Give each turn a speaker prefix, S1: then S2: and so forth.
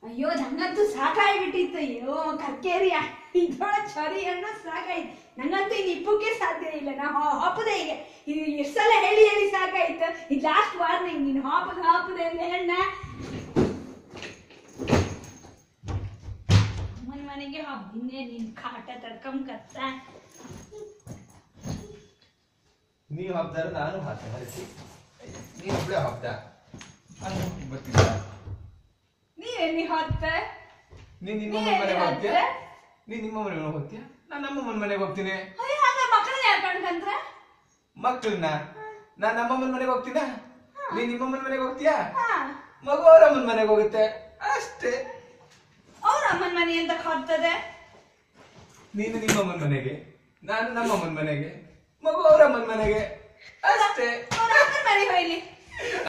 S1: ಅಯ್ಯೋ ನಂಗಂತೂ ಸಾಕಾಗ್ಬಿಟ್ಟಿತ್ತು ಅಯ್ಯೋ ಕರ್ಕೇರಿ ಇದ್ರೊಳ ಚರಿ ಅನ್ನೋ ಸಾಕಾಯ್ತು ನಂಗಂತೂ ಇನ್ನು ಇಪ್ಪಕ್ಕೆ ಸಾಧ್ಯ ಇಲ್ಲ ನಾ ಹಾಪುದೆ ಈಗ ಇದು ಎಷ್ಟು ಸಲ ಹೇಳಿ ಹೇಳಿ ಸಾಕಾಯ್ತು ಇದು ಲಾಸ್ಟ್ ವಾರ್ನಿಂಗ್ ನೀನು ಹಾಪುದು ಹಾಪುದೆ ಅಂತ ಹೇಳ ಅಮ್ಮನ ಮನೆಗೆ ಹಬ್ಬಿನೇ ನಿನ್ ಕಾಟ ತಡ್ಕೊಂಡ್ ಕತ್ತ
S2: ನೀವು ಹಬ್ದಾರ ನಾನು ಹಾಕ್ತೆ ಮರೆಸಿ ನೀನು ಒಬ್ಳೆ ಹಬ್ದ ನಾನು ಬರ್ತಿದ್ದ
S1: ನೀವೆಲ್ಲಿ ಹೊತ್ತ
S2: ನೀನ್ ನಿಮ್ಮ
S1: ನೀನ್
S2: ಮನೆಗೆ
S1: ಎಲ್ಲಿ
S2: ಹೋಗ್ತೀಯ
S1: ಹೋಗ್ತೆ?
S2: ನೀನ್ ನಿಮ್ಮ ಮನೆಗೆ ಹೋಗ್ತೀಯ ನಾನು ನಮ್ಮ ಮನೆಗೆ ಹೋಗ್ತೀನಿ
S1: ಅಯ್ಯೋ ಹಂಗ ಮಕ್ಕಳನ್ನ ಯಾಕಂದ್ರೆ
S2: ಮಕ್ಕಳನ್ನ ನಾನ್ ನಮ್ಮಮ್ಮನ ಮನೆಗೆ ಹೋಗ್ತೀನ ನೀನ್ ನಿಮ್ಮಮ್ಮನ ಮನೆಗೆ ಹೋಗ್ತೀಯಾ
S1: ಹಾ
S2: ಮಗು ಅವರಮ್ಮನ ಮನೆಗೆ ಹೋಗುತ್ತೆ ಅಷ್ಟೇ
S1: ಅವ್ರ ಅಮ್ಮನ ಮನೆ ಅಂತ ಹೊತ್ತದೆ
S2: ನೀನು ನಿಮ್ಮಮ್ಮನ ಮನೆಗೆ ನಾನು ನಮ್ಮಮ್ಮನ ಮನೆಗೆ ಮಗು ಅವರಮ್ಮನ ಮನೆಗೆ ಅಷ್ಟೇ
S1: ಅವ್ರ ಅಮ್ಮನ ಮನೆಗೆ ಹೋಯ್ಲಿ